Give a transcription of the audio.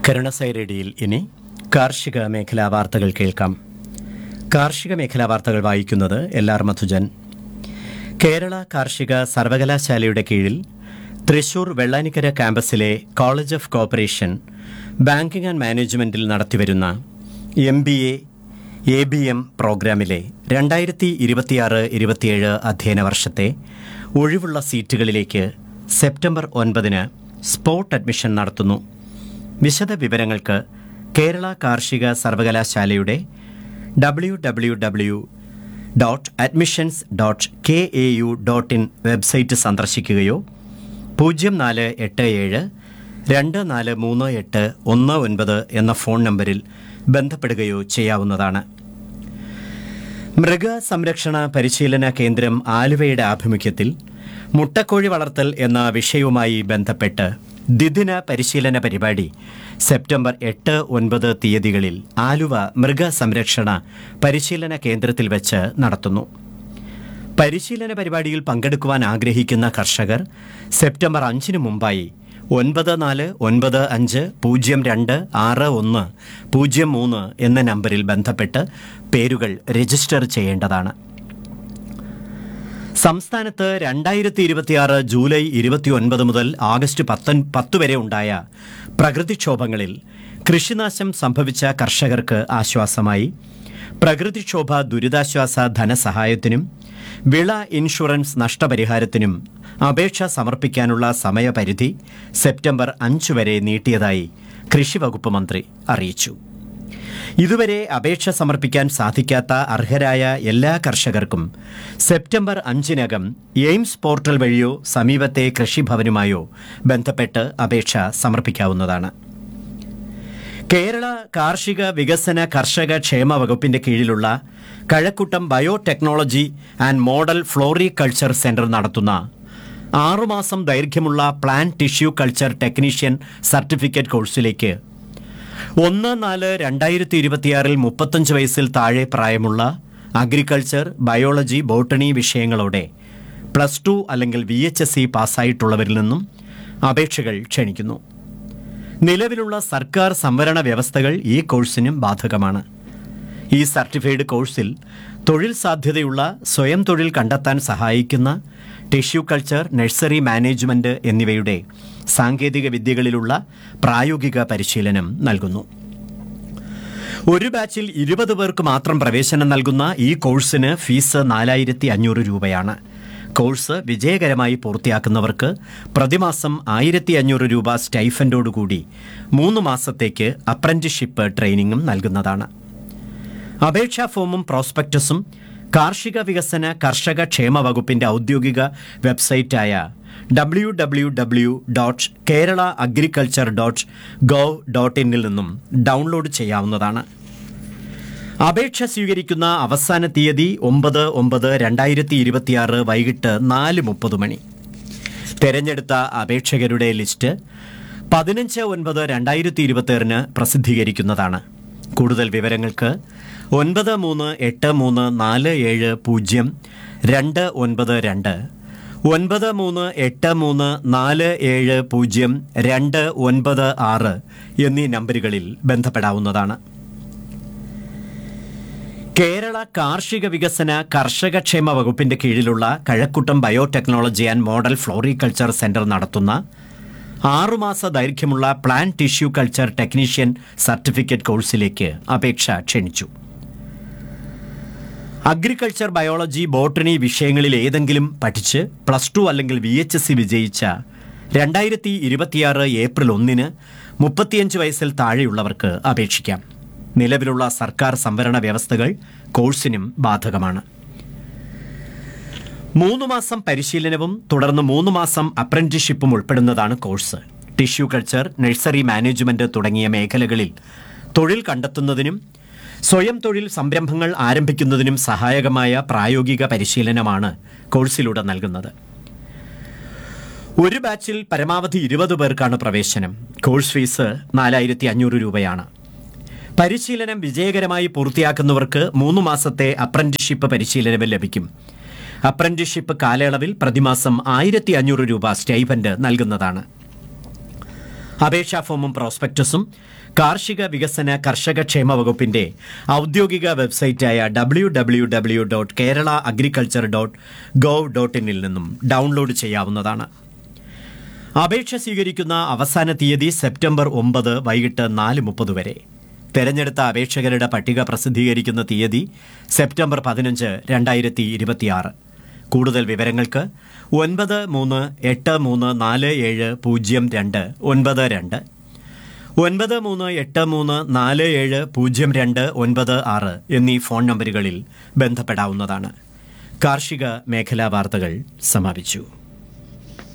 കരുണസൈരടിയിൽ ഇനി കാർഷിക മേഖലാ വാർത്തകൾ കേൾക്കാം കാർഷിക മേഖലാ വാർത്തകൾ വായിക്കുന്നത് എൽ ആർ മധുജൻ കേരള കാർഷിക സർവകലാശാലയുടെ കീഴിൽ തൃശൂർ വെള്ളാനിക്കര ക്യാമ്പസിലെ college of cooperation banking and മാനേജ്മെന്റിൽ നടത്തിവരുന്ന M B A A B M പ്രോഗ്രാമിലെ രണ്ടായിരത്തി ഇരുപത്തിയാറ് ഇരുപത്തിയേഴ് അധ്യയന വർഷത്തെ ഒഴിവുള്ള സീറ്റുകളിലേക്ക് സെപ്റ്റംബർ ഒൻപതിന് സ്പോട്ട് അഡ്മിഷൻ നടത്തുന്നു വിശദ വിവരങ്ങൾക്ക് കേരള കാർഷിക സർവകലാശാലയുടെ W W W dot admissions dot K A U dot in website സന്ദർശിക്കുകയോ പൂജ്യം നാല് എട്ട് ഏഴ് രണ്ട് നാല് മൂന്ന് എട്ട് ഒന്ന് ഒൻപത് എന്ന ഫോൺ നമ്പറിൽ ബന്ധപ്പെടുകയോ ചെയ്യാവുന്നതാണ് മൃഗസംരക്ഷണ പരിശീലന കേന്ദ്രം ആലുവയുടെ ആഭിമുഖ്യത്തിൽ മുട്ടക്കോഴി വളർത്തൽ എന്ന വിഷയവുമായി ബന്ധപ്പെട്ട് ദ്വിദിന പരിശീലന പരിപാടി സെപ്റ്റംബർ എട്ട് ഒൻപത് തീയതികളിൽ ആലുവ മൃഗസംരക്ഷണ പരിശീലന കേന്ദ്രത്തിൽ വെച്ച് നടത്തുന്നു പരിശീലന പരിപാടിയിൽ പങ്കെടുക്കുവാൻ ആഗ്രഹിക്കുന്ന കർഷകർ സെപ്റ്റംബർ അഞ്ചിന് മുമ്പായി ഒൻപത് നാല് ഒൻപത് അഞ്ച് പൂജ്യം രണ്ട് ആറ് ഒന്ന് പൂജ്യം മൂന്ന് എന്ന നമ്പറിൽ ബന്ധപ്പെട്ട് പേരുകൾ രജിസ്റ്റർ ചെയ്യേണ്ടതാണ് സംസ്ഥാനത്ത് രണ്ടായിരത്തി ഇരുപത്തിയാറ് ജൂലൈ ഇരുപത്തിയൊൻപത് മുതൽ ആഗസ്റ്റ് പത്തൊൻ പത്ത് വരെ ഉണ്ടായ പ്രകൃതിക്ഷോഭങ്ങളിൽ കൃഷിനാശം സംഭവിച്ച കർഷകർക്ക് ആശ്വാസമായി പ്രകൃതിക്ഷോഭ ദുരിതാശ്വാസ ധനസഹായത്തിനും വിള ഇൻഷുറൻസ് നഷ്ടപരിഹാരത്തിനും അപേക്ഷ സമർപ്പിക്കാനുള്ള സമയപരിധി സെപ്റ്റംബർ അഞ്ച് വരെ നീട്ടിയതായി കൃഷിവകുപ്പ് മന്ത്രി അറിയിച്ചു ഇതുവരെ അപേക്ഷ സമർപ്പിക്കാൻ സാധിക്കാത്ത അർഹരായ എല്ലാ കർഷകർക്കും സെപ്റ്റംബർ അഞ്ചിനകം എയിംസ് പോർട്ടൽ വഴിയോ സമീപത്തെ കൃഷിഭവനുമായോ ബന്ധപ്പെട്ട് അപേക്ഷ സമർപ്പിക്കാവുന്നതാണ് കേരള കാർഷിക വികസന കർഷക ക്ഷേമ വകുപ്പിന്റെ കീഴിലുള്ള Kazhakkoottam biotechnology and model floriculture centre നടത്തുന്ന ആറുമാസം ദൈർഘ്യമുള്ള plant tissue culture technician certificate കോഴ്സിലേക്ക് ഒന്ന് നാല് രണ്ടായിരത്തി ഇരുപത്തിയാറിൽ മുപ്പത്തഞ്ച് വയസ്സിൽ താഴെ പ്രായമുള്ള അഗ്രികൾച്ചർ ബയോളജി ബോട്ടണി വിഷയങ്ങളോടെ പ്ലസ് ടു അല്ലെങ്കിൽ വി എച്ച് എസ് സി പാസ്സായിട്ടുള്ളവരിൽ നിന്നും അപേക്ഷകൾ ക്ഷണിക്കുന്നു നിലവിലുള്ള സർക്കാർ സംവരണ വ്യവസ്ഥകൾ ഈ കോഴ്സിനും ബാധകമാണ് ഈ സർട്ടിഫൈഡ് കോഴ്സിൽ തൊഴിൽ സാധ്യതയുള്ള സ്വയം തൊഴിൽ കണ്ടെത്താൻ സഹായിക്കുന്ന ടിഷ്യൂ കൾച്ചർ നഴ്സറി മാനേജ്മെന്റ് എന്നിവയുടെ സാങ്കേതിക വിദ്യകളിലുള്ള പ്രായോഗിക പരിശീലനം നൽകുന്നു ഒരു ബാച്ചിൽ ഇരുപത് പേർക്ക് മാത്രം പ്രവേശനം നൽകുന്ന ഈ കോഴ്സിന് ഫീസ് നാലായിരത്തി അഞ്ഞൂറ് രൂപയാണ് കോഴ്സ് വിജയകരമായി പൂർത്തിയാക്കുന്നവർക്ക് പ്രതിമാസം ആയിരത്തി അഞ്ഞൂറ് രൂപ സ്റ്റൈഫൻഡോടുകൂടി മൂന്ന് മാസത്തേക്ക് അപ്രന്റിഷിപ്പ് ട്രെയിനിങ്ങും നൽകുന്നതാണ് അപേക്ഷാ ഫോമും പ്രോസ്പെക്ടസും കാർഷിക വികസന കർഷക ക്ഷേമ വകുപ്പിന്റെ ഔദ്യോഗിക വെബ്സൈറ്റായ W W W dot Kerala agriculture dot gov dot ഇന്നിൽ നിന്നും ഡൗൺലോഡ് ചെയ്യാവുന്നതാണ് അപേക്ഷ സ്വീകരിക്കുന്ന അവസാന തീയതി ഒമ്പത് ഒമ്പത് രണ്ടായിരത്തി ഇരുപത്തിയാറ് വൈകിട്ട് നാല് മുപ്പത് മണി തെരഞ്ഞെടുത്ത അപേക്ഷകരുടെ ലിസ്റ്റ് പതിനഞ്ച് ഒൻപത് രണ്ടായിരത്തി ഇരുപത്തിയാറിന് പ്രസിദ്ധീകരിക്കുന്നതാണ് കൂടുതൽ വിവരങ്ങൾക്ക് ഒൻപത് മൂന്ന് എട്ട് മൂന്ന് നാല് ഏഴ് പൂജ്യം രണ്ട് ഒൻപത് രണ്ട് ഒൻപത് മൂന്ന് എട്ട് മൂന്ന് നാല് ഏഴ് പൂജ്യം രണ്ട് ഒൻപത് ആറ് എന്നീ നമ്പറുകളിൽ ബന്ധപ്പെടാവുന്നതാണ് കേരള കാർഷിക വികസന കർഷക ക്ഷേമ വകുപ്പിന്റെ കീഴിലുള്ള Kazhakkoottam biotechnology and model floriculture centre നടത്തുന്ന ആറുമാസ ദൈർഘ്യമുള്ള plant tissue culture technician certificate കോഴ്സിലേക്ക് അപേക്ഷ ക്ഷണിച്ചു അഗ്രികൾച്ചർ ബയോളജി ബോട്ടണി വിഷയങ്ങളിൽ ഏതെങ്കിലും പഠിച്ച് പ്ലസ് ടു അല്ലെങ്കിൽ വി എച്ച് എസ് സി വിജയിച്ച രണ്ടായിരത്തി ഇരുപത്തിയാറ് ഏപ്രിൽ ഒന്നിന് മുപ്പത്തിയഞ്ച് വയസ്സിൽ താഴെയുള്ളവർക്ക് അപേക്ഷിക്കാം നിലവിലുള്ള സർക്കാർ സംവരണ വ്യവസ്ഥകൾ കോഴ്സിനും ബാധകമാണ് മൂന്ന് മാസം പരിശീലനവും തുടർന്ന് മൂന്ന് മാസം അപ്രന്റീഷിപ്പും ഉൾപ്പെടുന്നതാണ് course tissue culture nursery management തുടങ്ങിയ മേഖലകളിൽ തൊഴിൽ കണ്ടെത്തുന്നതിനും സ്വയം തൊഴിൽ സംരംഭങ്ങൾ ആരംഭിക്കുന്നതിനും സഹായകമായ പ്രായോഗിക പരിശീലനമാണ് കോഴ്സിലൂടെ നൽകുന്നത് ഒരു ബാച്ചിൽ പരമാവധി ഇരുപത് പേർക്കാണ് പ്രവേശനം കോഴ്സ് ഫീസ് നാലായിരത്തി അഞ്ഞൂറ് രൂപയാണ് പരിശീലനം വിജയകരമായി പൂർത്തിയാക്കുന്നവർക്ക് മൂന്ന് മാസത്തെ അപ്രന്റീഷിപ്പ് പരിശീലനം ലഭിക്കും അപ്രന്റീഷിപ്പ് കാലയളവിൽ പ്രതിമാസം ആയിരത്തി അഞ്ഞൂറ് രൂപ സ്റ്റൈഫൻഡ് നൽകുന്നതാണ് അപേക്ഷാ ഫോമും പ്രോസ്പെക്ടസും കാർഷിക വികസന കർഷക ക്ഷേമ വകുപ്പിന്റെ ഔദ്യോഗിക വെബ്സൈറ്റായ W W W dot Kerala agriculture dot gov dot ഇന്നിൽ നിന്നും ഡൗൺലോഡ് ചെയ്യാവുന്നതാണ് അപേക്ഷ സ്വീകരിക്കുന്ന അവസാന തീയതി സെപ്റ്റംബർ ഒമ്പത് വൈകിട്ട് നാല് മുപ്പത് വരെ തെരഞ്ഞെടുത്ത അപേക്ഷകരുടെ പട്ടിക പ്രസിദ്ധീകരിക്കുന്ന തീയതി സെപ്റ്റംബർ പതിനഞ്ച് രണ്ടായിരത്തി ഇരുപത്തിയാറ് കൂടുതൽ വിവരങ്ങൾക്ക് ഒൻപത് മൂന്ന് എട്ട് മൂന്ന് നാല് ഏഴ് പൂജ്യം രണ്ട് ഒൻപത് രണ്ട് ഒൻപത് മൂന്ന് എട്ട് മൂന്ന് നാല് ഏഴ് പൂജ്യം രണ്ട് ഒൻപത് ആറ് എന്നീ ഫോൺ നമ്പറുകളിൽ ബന്ധപ്പെടാവുന്നതാണ് കാർഷിക മേഖലാ വാർത്തകൾ സമാപിച്ചു